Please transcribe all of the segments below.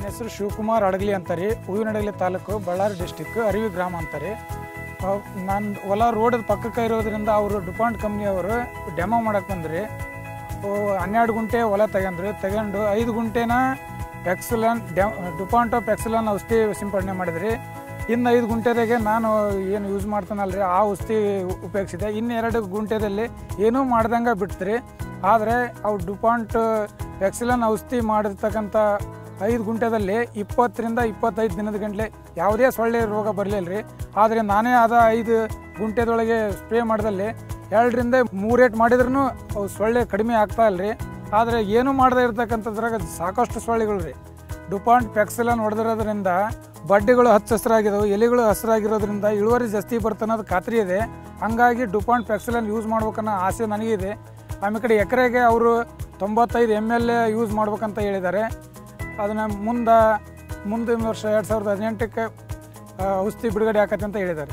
ಹೆಸರು ಶಿವಕುಮಾರ್ ಅಡಗಲಿ ಅಂತಾರೆ ಹೂವಿನಡಗಲಿ ತಾಲೂಕು ಬಳ್ಳಾರಿ ಡಿಸ್ಟಿಕ್ ಅರಿವಿ ಗ್ರಾಮ ಅಂತಾರೆ ನನ್ನ ಹೊಲ ರೋಡ್ ಪಕ್ಕಕ್ಕೆ ಇರೋದ್ರಿಂದ ಅವರು ಡುಪಾಂಟ್ ಕಂಪ್ನಿಯವರು ಡೆಮೋ ಮಾಡಕ್ಕೆ ಬಂದ್ರಿ ಓ, ಹನ್ನೆರಡು ಗುಂಟೆ ಹೊಲ ತಗೊಂಡ್ರು ತಗೊಂಡು ಐದು ಗುಂಟೆನ ಪೆಕ್ಸಲನ್ ಡೆ ಡುಪಾಂಟೋ ಪೆಕ್ಸಲನ್ ಔಷಧಿ ಸಿಂಪಡಣೆ ಮಾಡಿದ್ರಿ ಇನ್ನು ಐದು ಗುಂಟೆದಾಗೆ ನಾನು ಏನು ಯೂಸ್ ಮಾಡ್ತಾನಲ್ರಿ ಆ ಔಷಧಿ ಉಪಯೋಗಿಸಿದೆ ಇನ್ನೆರಡು ಗುಂಟೆದಲ್ಲಿ ಏನೂ ಮಾಡ್ದಂಗೆ ಬಿಡ್ತೀರಿ ಆದರೆ ಅವು ಡುಪಾಂಟ್ ಪೆಕ್ಸಿಲನ್ ಔಷಧಿ ಮಾಡಿರ್ತಕ್ಕಂಥ ಐದು ಗುಂಟೆದಲ್ಲಿ ಇಪ್ಪತ್ತರಿಂದ ಇಪ್ಪತ್ತೈದು ದಿನದ ಗಂಟಲೆ ಯಾವುದೇ ಸೊಳ್ಳೆ ರೋಗ ಬರಲಿಲ್ಲ ರೀ ಆದರೆ ನಾನೇ ಆದ ಐದು ಗುಂಟೆದೊಳಗೆ ಸ್ಪ್ರೇ ಮಾಡಿದಲ್ಲಿ ಎರಡರಿಂದ ಮೂರೇಟ್ ಮಾಡಿದ್ರೂ ಅವು ಸೊಳ್ಳೆ ಕಡಿಮೆ ಆಗ್ತಾ ಇಲ್ರಿ ಆದರೆ ಏನು ಮಾಡದೇ ಇರ್ತಕ್ಕಂಥದ್ರಾಗ ಸಾಕಷ್ಟು ಸೊಳ್ಳೆಗಳು ರೀ ಡುಪಾಂಟ್ ಪೆಕ್ಸಿಲನ್ ಹೊಡೆದಿರೋದ್ರಿಂದ ಬಡ್ಡಿಗಳು ಹಚ್ಚ ಹಸಿರಾಗಿದ್ದಾವೆ ಎಲೆಗಳು ಹಸಿರಾಗಿರೋದ್ರಿಂದ ಇಳುವರಿ ಜಾಸ್ತಿ ಬರ್ತನ್ನೋದು ಖಾತ್ರಿ ಇದೆ ಹಂಗಾಗಿ ಡುಪಾಂಟ್ ಪೆಕ್ಸಿಲನ್ ಯೂಸ್ ಮಾಡ್ಬೇಕನ್ನೋ ಆಸೆ ನನಗಿದೆ ಆಮೇಲೆ ಕಡೆ ಎಕರೆಗೆ ಅವರು ತೊಂಬತ್ತೈದು ಎಮ್ ಎಲ್ ಎ ಯೂಸ್ ಮಾಡ್ಬೇಕಂತ ಹೇಳಿದ್ದಾರೆ ಅದನ್ನು ಮುಂದೆ ಮುಂದಿನ ವರ್ಷ ಎರಡು ಸಾವಿರದ ಹದಿನೆಂಟಕ್ಕೆ ಆ, ಔಷಧಿ ಬಿಡುಗಡೆ ಆಕತ್ತೆ ಅಂತ ಹೇಳಿದ್ದಾರೆ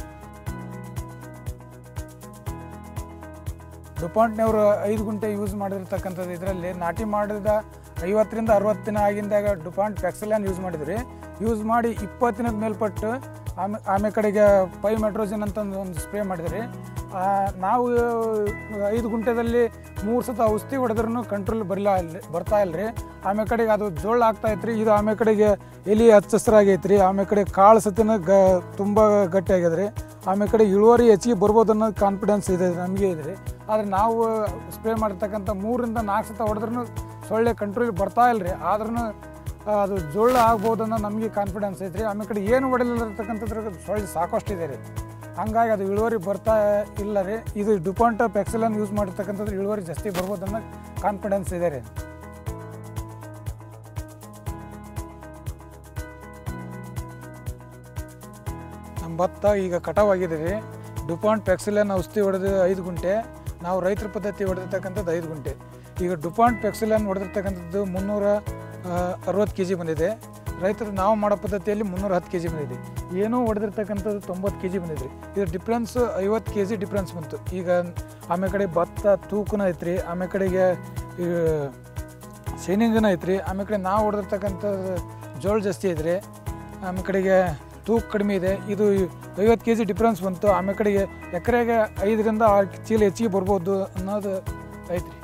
ಡುಪಾಂಟ್ನವರು ಐದು ಗುಂಟೆ ಯೂಸ್ ಮಾಡಿರ್ತಕ್ಕಂಥದ್ದು ಇದರಲ್ಲಿ ನಾಟಿ ಮಾಡಿದ ಐವತ್ತರಿಂದ ಅರವತ್ತು ದಿನ ಆಗಿಂದಾಗ ಡುಪಾಂಟ್ ಪ್ಯಾಕ್ಸಲನ್ ಯೂಸ್ ಮಾಡಿದ್ರಿ ಯೂಸ್ ಮಾಡಿ ಇಪ್ಪತ್ತು ದಿನದ ಮೇಲ್ಪಟ್ಟು ಆಮೆ ಆಮೇಲೆ ಕಡೆಗೆ ಪೈ ಮೆಟ್ರೋಜಿನ್ ಅಂತ ಒಂದು ಒಂದು ಸ್ಪ್ರೇ ಮಾಡಿದ್ರಿ ಆ, ನಾವು ಐದು ಗುಂಟೆದಲ್ಲಿ ಮೂರು ಸತ ಔಷಧಿ ಹೊಡೆದ್ರೂ ಕಂಟ್ರೋಲ್ ಬರಲ್ಲ ಇಲ್ರಿ ಬರ್ತಾ ಇಲ್ರಿ ಆಮೇಲೆ ಕಡೆಗೆ ಅದು ಜೋಳ ಆಗ್ತಾ ಐತ್ರಿ ಇದು ಆಮೇಲೆ ಕಡೆಗೆ ಎಲಿ ಹಚ್ಚ ಹಸ್ರಾಗೈತ್ರಿ ಆಮೇಲೆ ಕಡೆ ಕಾಳು ಸತಿನ ಗ ತುಂಬ ಗಟ್ಟಿ ಆಗ್ಯದ್ರಿ ಆಮೇಲೆ ಕಡೆ ಇಳುವರಿ ಹೆಚ್ಚಿಗೆ ಬರ್ಬೋದು ಅನ್ನೋ ಕಾನ್ಫಿಡೆನ್ಸ್ ಇದೆ ನಮಗೆ ಇದೆ ರೀ ಆದರೆ ನಾವು ಸ್ಪ್ರೇ ಮಾಡಿರ್ತಕ್ಕಂಥ ಮೂರಿಂದ ನಾಲ್ಕು ಸತ ಹೊಡೆದ್ರೂ ಸೊಳ್ಳೆ ಕಂಟ್ರೋಲ್ ಬರ್ತಾ ಇಲ್ರಿ ಆದ್ರೂ ಅದು ಜೋಳ ಆಗ್ಬೋದು ಅನ್ನೋ ನಮಗೆ ಕಾನ್ಫಿಡೆನ್ಸ್ ಐತ್ರಿ ಆಮೇಲೆ ಕಡೆ ಏನು ಹೊಡೆಯಲಿಲ್ಲ ಇರ್ತಕ್ಕಂಥದ್ರಾಗ ಸೊಳ್ಳೆ ಸಾಕಷ್ಟು ಇದೆ ರೀ ಹಂಗಾಗಿ ಅದು ಇಳುವರಿ ಬರ್ತಾ ಇಲ್ಲ ರೀ ಇದು ಡುಪಾಂಟ ಪೆಕ್ಸಲನ್ ಯೂಸ್ ಮಾಡಿರ್ತಕ್ಕಂಥದ್ದು ಇಳುವರಿ ಜಾಸ್ತಿ ಬರ್ಬೋದು ಅನ್ನೋ ಕಾನ್ಫಿಡೆನ್ಸ್ ಇದೆ ರೀ ನಮ್ಮ ಭತ್ತ ಈಗ ಕಟಾವಾಗಿದೆ ರೀ ಡುಪಾಂಟ್ ಪೆಕ್ಸಿಲನ್ ಔಷಧಿ ಹೊಡೆದು ಐದು ಗುಂಟೆ ನಾವು ರೈತರ ಪದ್ಧತಿ ಹೊಡೆದಿರ್ತಕ್ಕಂಥದ್ದು ಐದು ಗುಂಟೆ ಈಗ ಡುಪಾಂಟ್ ಪೆಕ್ಸಿಲನ್ ಹೊಡೆದಿರ್ತಕ್ಕಂಥದ್ದು ಮುನ್ನೂರ ಅರವತ್ತು ಕೆ ಜಿ ಬಂದಿದೆ ರೈತರು ನಾವು ಮಾಡೋ ಪದ್ಧತಿಯಲ್ಲಿ ಮುನ್ನೂರ ಹತ್ತು ಕೆ ಜಿ ಬಂದಿದೆ ಏನೂ ಹೊಡೆದಿರ್ತಕ್ಕಂಥದ್ದು ತೊಂಬತ್ತು ಕೆ ಜಿ ಬಂದಿದೆ ರೀ ಇದ್ರ ಡಿಫ್ರೆನ್ಸ್ ಐವತ್ತು ಕೆ ಜಿ ಡಿಫ್ರೆನ್ಸ್ ಬಂತು ಈಗ ಆಮೇಲೆ ಕಡೆ ಭತ್ತ ತೂಕನ ಐತ್ರಿ ಆಮೇಲೆ ಕಡೆಗೆ ಈ ಶೈನಿಂಗನ ಐತ್ರಿ ಆಮೇಲೆ ಕಡೆ ನಾವು ಹೊಡೆದಿರ್ತಕ್ಕಂಥ ಜೋಳ ಜಾಸ್ತಿ ಐತ್ರಿ ಆಮೇಲೆ ಕಡೆಗೆ ತೂಕ ಕಡಿಮೆ ಇದೆ ಇದು ಐವತ್ತು ಕೆ ಜಿ ಡಿಫ್ರೆನ್ಸ್ ಬಂತು ಆಮೇಲೆ ಕಡೆಗೆ ಎಕರೆಗೆ ಐದರಿಂದ ಆರು ಚೀಲ ಹೆಚ್ಚಿಗೆ ಬರ್ಬೋದು ಅನ್ನೋದು ಐತ್ರಿ